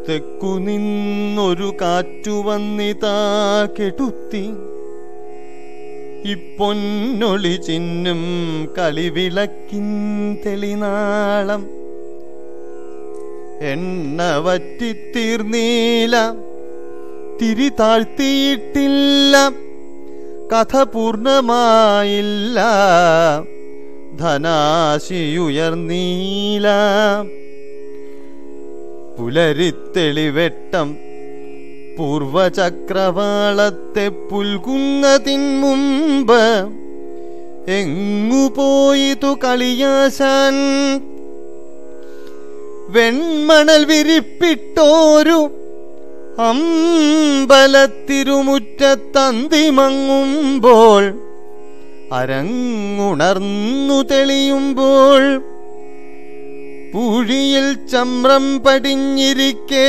തെക്കു നിന്നൊരു കാറ്റു വന്നിതാ കെടുത്തി ഇപ്പൊന്നൊളി ചിന്നും കളിവിളക്കിൻ തെളിനാളം എണ്ണ വറ്റിത്തീർന്നീല തിരി താഴ്ത്തിയിട്ടില്ല കഥ പൂർണ്ണമായില്ല ധനാശിയുയർന്നീല പുലരിത്തെളിവെട്ടം പൂർവചക്രവാളത്തെ പുൽകുന്നതിൻ മുമ്പ് എങ്ങു പോയിതു കളിയാശാൻ വെൺമണൽ വിരിപ്പിട്ടോരു അമ്പലത്തിരുമുറ്റത്തന്തിമങ്ങുമ്പോൾ അരങ്ങുണർന്നു തെളിയുമ്പോൾ പൂഴിയിൽ ചമ്രം പടിഞ്ഞിരിക്കെ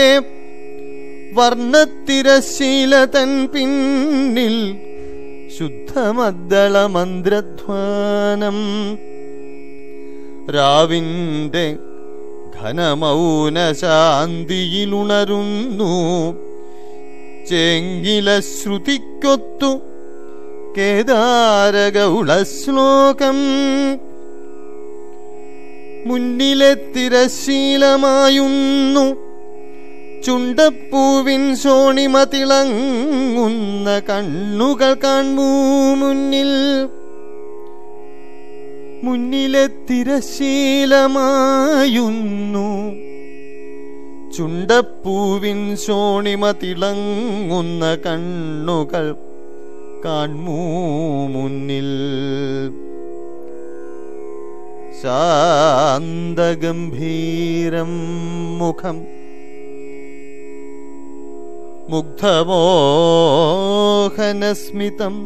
വർണ്ണത്തിരശീല തൻ പിന്നിൽ ശുദ്ധമദ്ദള മന്ത്രധ്വാനം രാവിന്റെ ഘനമൗന ശാന്തിയിലുണരുന്നു ചെങ്കില ശ്രുതിക്കൊത്തു കേദാരഗൗള ശ്ലോകം മുന്നിലെ തിരശീലമായുന്നു ചുണ്ടപ്പൂവിൻ ശോണിമ തിളങ്ങുന്ന കണ്ണുകൾ കാൺമൂ മുന്നിൽ മുന്നിലെ തിരശീലമായുന്നു ചുണ്ടപ്പൂവിൻ ശോണിമ തിളങ്ങുന്ന കണ്ണുകൾ കാൺമൂ മുന്നിൽ ശാന്തഗംഭീരം മുഖം മുഗ്ധമോഹനസ്മിതം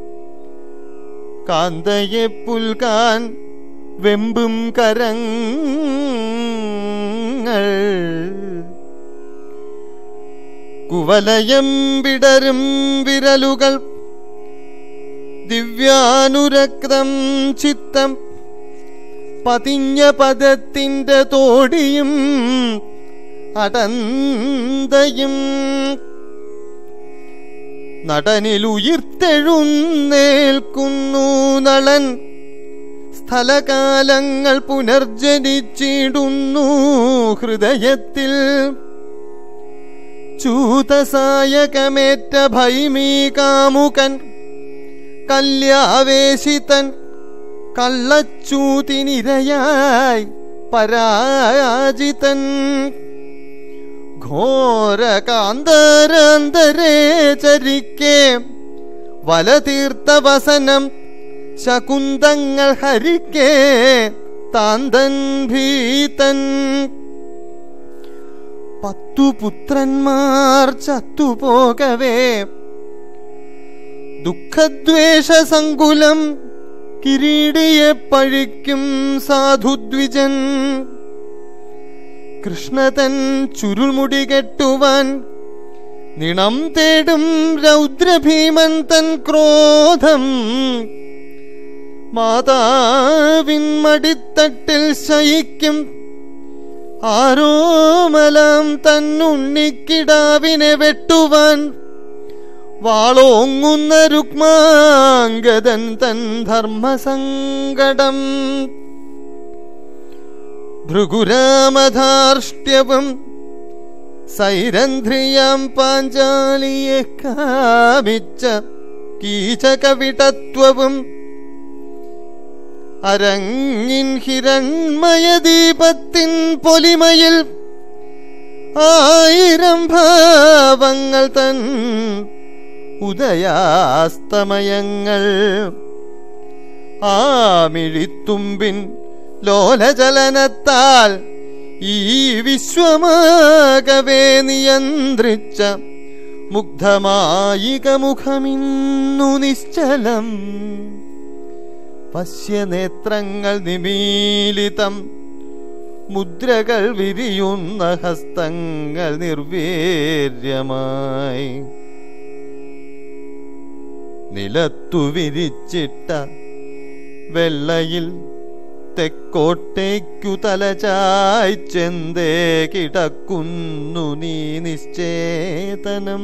കാന്തയെ പുൽകാൻ വെമ്പും കരങ്ങൾ കുവലയം വിടരും വിരലുകൾ ദിവ്യാനുരക്തം ചിത്തം പതിഞ്ഞ പദത്തിന്റെ തോടിയും അടന്തയും നടനിൽ ഉയിർത്തെഴുന്നേൽക്കുന്നു നളൻ സ്ഥലകാലങ്ങൾ പുനർജനിച്ചിടുന്നു ഹൃദയത്തിൽ ചൂതസായകമേറ്റ ഭൈമീകാമുകൻ കല്യാവേശിതൻ കള്ളച്ചൂതിനിരയായി പരാജിതൻ ഘോരകാന്തരാന്തരേ ചരിക്കേ വലതീർത്ത വസനം ശകുന്തങ്ങൾ ഹരിക്കേ താന്തൻ ഭീതൻ പത്തു പുത്രന്മാർ ചത്തുപോകവേ ദുഃഖദ്വേഷ സങ്കുലം കിരീടിയെ പഴിക്കും സാധുദ്വിജൻ കൃഷ്ണതൻ ചുരുൾമുടി കെട്ടുവാൻ നിണം തേടും രൗദ്രഭീമൻ തൻ ക്രോധം മാതാവിൻ മടിത്തട്ടിൽ ശയിക്കും ആരോമലാം തന്നുണ്ണിക്കിടാവിനെ വെട്ടുവാൻ വാളോങ്ങുന്ന രുക്മാംഗതൻ തൻ ധർമ്മസങ്കടം ഭൃഗുരാമധാർഷ്ട്യവും സൈരന്ധ്രിയാം പാഞ്ചാലിയെ കാമിച്ച കീചകവിടത്വവും അരങ്ങിൻ ഹിരൺമയദീപത്തിൻ പൊലിമയിൽ ആയിരം ഭാവങ്ങൾ തൻ ഉദയാസ്തമയങ്ങൾ ആമിഴിത്തുമ്പിൻ ലോലചലനത്താൽ ഈ വിശ്വമാകവേ നിയന്ത്രിച്ച മുഗ്ധമായിക മുഖമിന്നു നിശ്ചലം പശ്യനേത്രങ്ങൾ നിമീലിതം മുദ്രകൾ വിരിയുന്ന ഹസ്തങ്ങൾ നിർവീര്യമായി നിലത്തു വിരിച്ചിട്ട വെള്ളയിൽ തെക്കോട്ടേക്കു തലചായ് ചെന്തേ കിടക്കുന്നു നീ നിശ്ചേതനം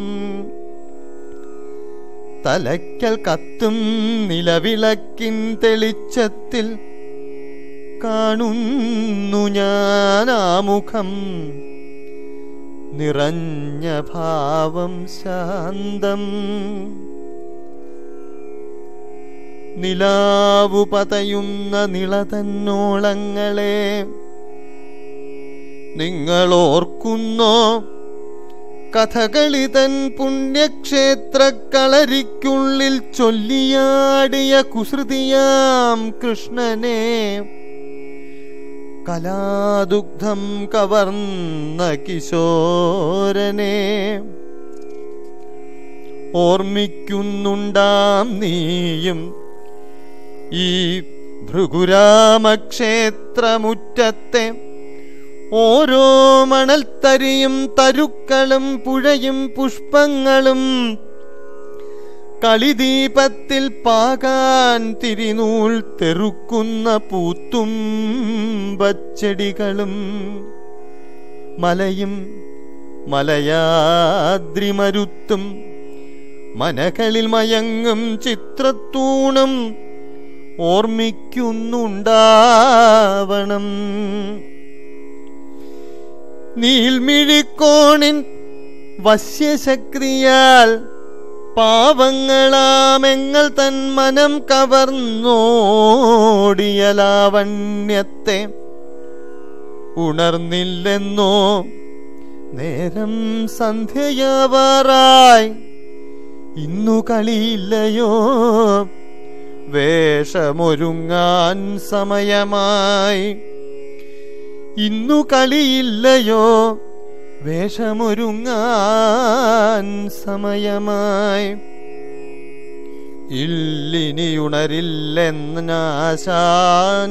തലയ്ക്കൽ കത്തും നിലവിളക്കിൻ തെളിച്ചത്തിൽ കാണുന്നു ഞാൻ ആ മുഖം നിറഞ്ഞ ഭാവം ശാന്തം നിലാവു പതയുന്ന നിളതന്നോളങ്ങളെ നിങ്ങളോർക്കുന്നോ കഥകളിതൻ പുണ്യക്ഷേത്ര കളരിക്കുള്ളിൽ ചൊല്ലിയാടിയ കുസൃതിയാം കൃഷ്ണനെ കലാദുഗ്ധം കവർന്ന കിശോരനെ ഓർമ്മിക്കുന്നുണ്ടാം നീയും ഈ ഭൃഗുരാമക്ഷേത്രമുറ്റത്തെ ഓരോ മണൽത്തരിയും തരുക്കളും പുഴയും പുഷ്പങ്ങളും കളിദീപത്തിൽ പാകാൻ തിരിനൂൽ തെറുക്കുന്ന പൂത്തും പച്ചെടികളും മലയും മലയാദ്രിമരുത്തും മനകളിൽ മയങ്ങും ചിത്രത്തൂണും ഓർമ്മിക്കുന്നുണ്ടാവണം നീൽമിഴിക്കോണിൻ വശ്യശക്തിയാൽ പാവങ്ങളാമെങ്ങൾ തൻ മനം കവർന്നോടിയ ലാവണ്യത്തെ ഉണർന്നില്ലെന്നോ നേരം സന്ധ്യയാവാറായി ഇന്നു കളിയില്ലയോ വേഷമൊരുങ്ങാൻ സമയമായി ഇന്നു കളിയില്ലയോ വേഷമൊരുങ്ങാൻ സമയമായി ഇല്ലിനിയുണരില്ലെന്നാശാൻ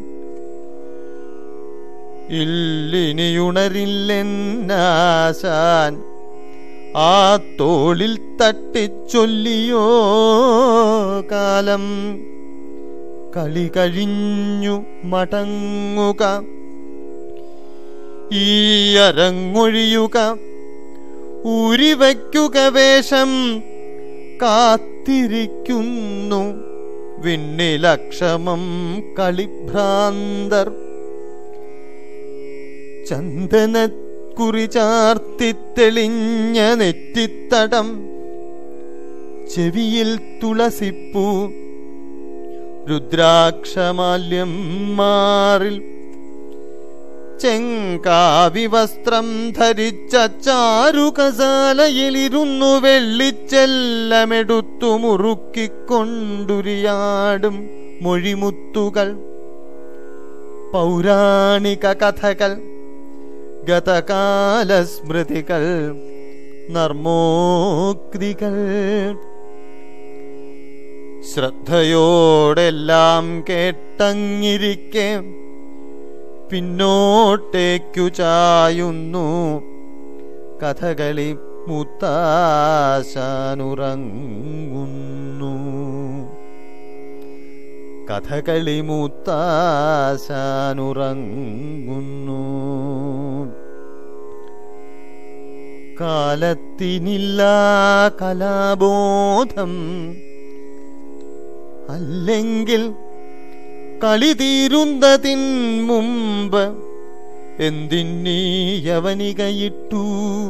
ഇല്ലിനിയുണരില്ലെന്നാശാൻ ആ തോളിൽ തട്ടിച്ചൊല്ലിയോ കാലം കളി കഴിഞ്ഞു മടങ്ങുക ഈ അരങ്ങൊഴിയുക ഊരിവയ്ക്കുക വേഷം കാത്തിരിക്കുന്നു വിണ്ണിലക്ഷമം കളിഭ്രാന്തർ ചന്ദനക്കുറി ചാർത്തിത്തെളിഞ്ഞ നെറ്റിത്തടം ചെവിയിൽ തുളസിപ്പൂ രുദ്രാക്ഷമാല്യം മാറിൽ ചെങ്കാവി വസ്ത്രം ധരിച്ച ചാരുകസാലയിലിരുന്നു വെള്ളിച്ചെല്ലമെടുത്തു മുറുക്കിക്കൊണ്ടുരിയാടും മൊഴിമുത്തുകൾ പൗരാണിക കഥകൾ ഗതകാല സ്മൃതികൾ നർമ്മോക്തികൾ ശ്രദ്ധയോടെല്ലാം കേട്ടങ്ങിരിക്കെ പിന്നോട്ടേക്കു ചായുന്നു കഥകളി മുത്താശാനുറങ്ങുന്നു കഥകളി മൂത്താശാനുറങ്ങുന്നു കാലത്തിനില്ല കലാബോധം അല്ലെങ്കിൽ കളി തീരുന്നതിൻ മുമ്പ് എന്തിന്നീ യവനികയിട്ടു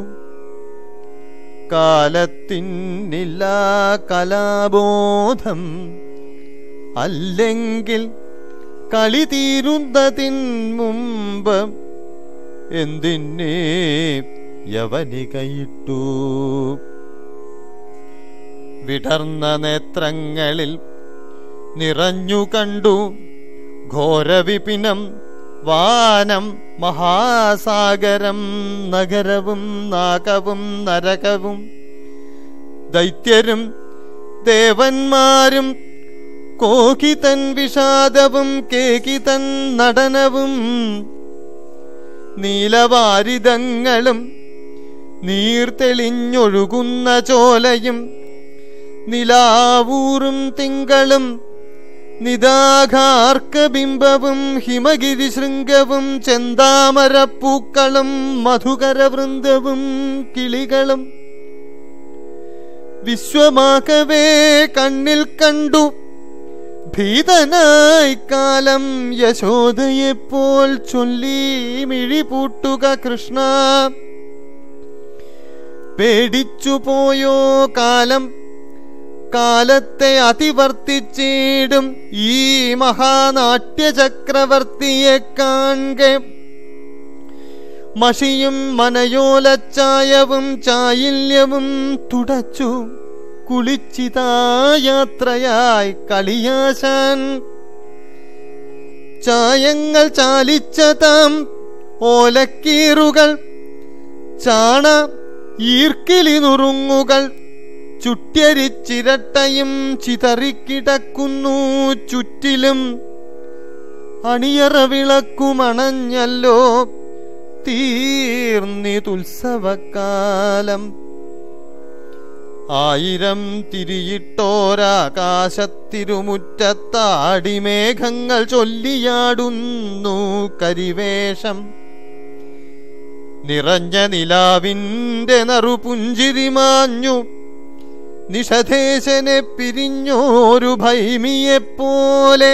കാലത്തിനില്ല കലാബോധം അല്ലെങ്കിൽ കളി തീരുന്നതിൻ മുമ്പ് എന്തിന്നേ യവനികയിട്ടു വിടർന്ന നേത്രങ്ങളിൽ നിറഞ്ഞു കണ്ടു ഘോരവിപിനം വാനം മഹാസാഗരം നഗരവും നാഗവും നരകവും ദൈത്യരും ദേവന്മാരും കോകിതൻ വിഷാദവും കേകിതൻ നടനവും നീലവാരിതങ്ങളും നീർത്തെളിഞ്ഞൊഴുകുന്ന ചോലയും നിലാവൂറും തിങ്കളും നിദാഘാർക്കബിംബവും ഹിമഗിരി ശൃംഗവും ചെന്താമരപ്പൂക്കളും മധുകരവൃന്ദവും കിളികളും വിശ്വമാകവേ കണ്ണിൽ കണ്ടു ഭീതനായി കാലം യശോദയെപ്പോൾ ചൊല്ലി മിഴി പൂട്ടുക കൃഷ്ണ പേടിച്ചു പോയോ കാലം കാലത്തെ അതിവർത്തിച്ചിടും ഈ മഹാനാട്യ ചക്രവർത്തിയെ കാണെ മഷിയും മനയോലച്ചായവും ചായില്യവും തുടച്ചു കുളിച്ചിതായാത്രയായി കളിയാശാൻ ചായങ്ങൾ ചാലിച്ച താം ഓലക്കീറുകൾ ചാണ ഈർക്കിലി നുറുങ്ങുകൾ ചുട്യരിച്ചിരട്ടയും ചിതറിക്കിടക്കുന്നു ചുറ്റിലും അണിയറ വിളക്കുമണഞ്ഞല്ലോ തീർന്നിതുത്സവക്കാലം ആയിരം തിരിയിട്ടോരാകാശത്തിരുമുറ്റത്താടിമേഘങ്ങൾ ചൊല്ലിയാടുന്നു കരിവേഷം നിറഞ്ഞ നിലാവിൻ്റെ നറുപുഞ്ചിരിമാഞ്ഞു നിഷധേശനെ പിരിഞ്ഞോരു ഭൈമിയെപ്പോലെ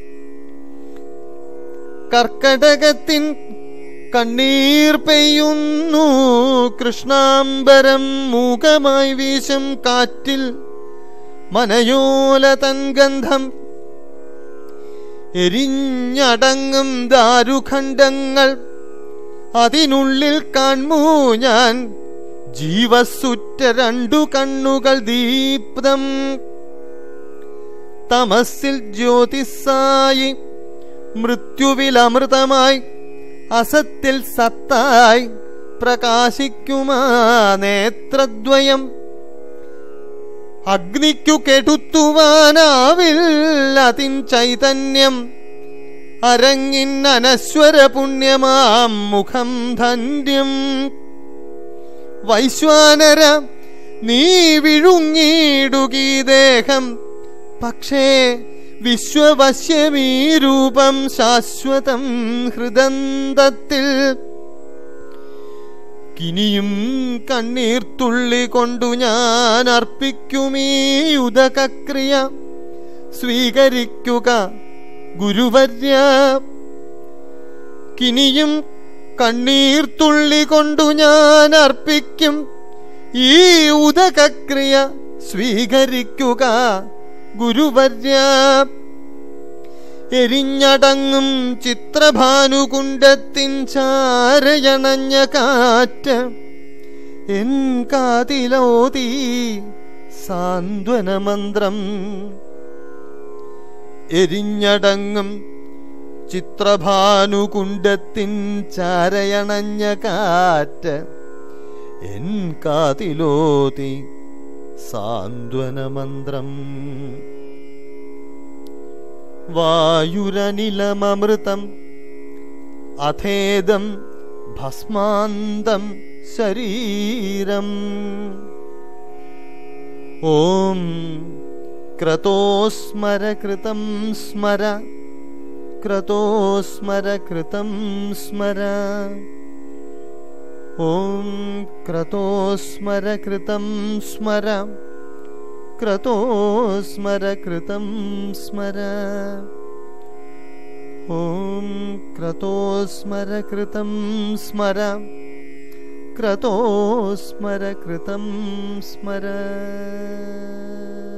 കർക്കടകത്തിൻ കണ്ണീർ പെയ്യുന്നു കൃഷ്ണാംബരം മൂകമായി വീശും കാറ്റിൽ മനയോല തൻ ഗന്ധം എരിഞ്ഞടങ്ങും ദാരുഖണ്ഡങ്ങൾ അതിനുള്ളിൽ കാൺമൂ ഞാൻ ജീവസുറ്റ രണ്ടു കണ്ണുകൾ ദീപ്തം തമസിൽ ജ്യോതിസായി മൃത്യുവിൽ അമൃതമായി അസത്തിൽ സത്തായി പ്രകാശിക്കുമാ നേത്രദ്വയം അഗ്നിക്കു കെടുത്തുവാനാവില്ല അതിൻ ചൈതന്യം അരങ്ങിൻ അനശ്വര പുണ്യമാം മുഖം ധന്യം വൈശ്വാനര നീ വിഴുങ്ങിയിടുകീ ദേഹം പക്ഷേ വിശ്വവശ്യമീ രൂപം ശാശ്വതം ഹൃദന്തത്തിൽ കിനിയും കണ്ണീർത്തുള്ളി കൊണ്ടു ഞാൻ അർപ്പിക്കുമീ ഉദകക്രിയ സ്വീകരിക്കുക ഗുരുവര്യ കിനിയും കണ്ണീർത്തുള്ളി കൊണ്ടു ഞാൻ അർപ്പിക്കും ഈ ഉദകക്രിയ സ്വീകരിക്കുക ഗുരുവര്യ എരിഞ്ഞടങ്ങും ചിത്രഭാനുകുണ്ടത്തിൻ ചാരയണഞ്ഞ കാറ്റ് എൻ കാതിലോതി സാന്ത്വനമന്ത്രം എരിഞ്ഞടങ്ങും ചിത്രഭാനുകുണ്ടത്തിൻ ചാരയണഞ്ഞ കാറ്റ് എൻ കാതിലോതി സാന്ത്വനമന്ത്രം വായുരനിലമൃതം അഥേദം ഭസ്മാന്തം ശരീരം ഓം ക്രതോസ്മര കൃതം സ്മര ക്രതോസ്മര കൃതം സ്മര ഓം ക്രതോസ്മര കൃതം സ്മര ക്രതോസ്മര കൃതം സ്മര ഓം ക്രതോസ്മര കൃതം സ്മര ക്രതോസ്മര കൃതം സ്മര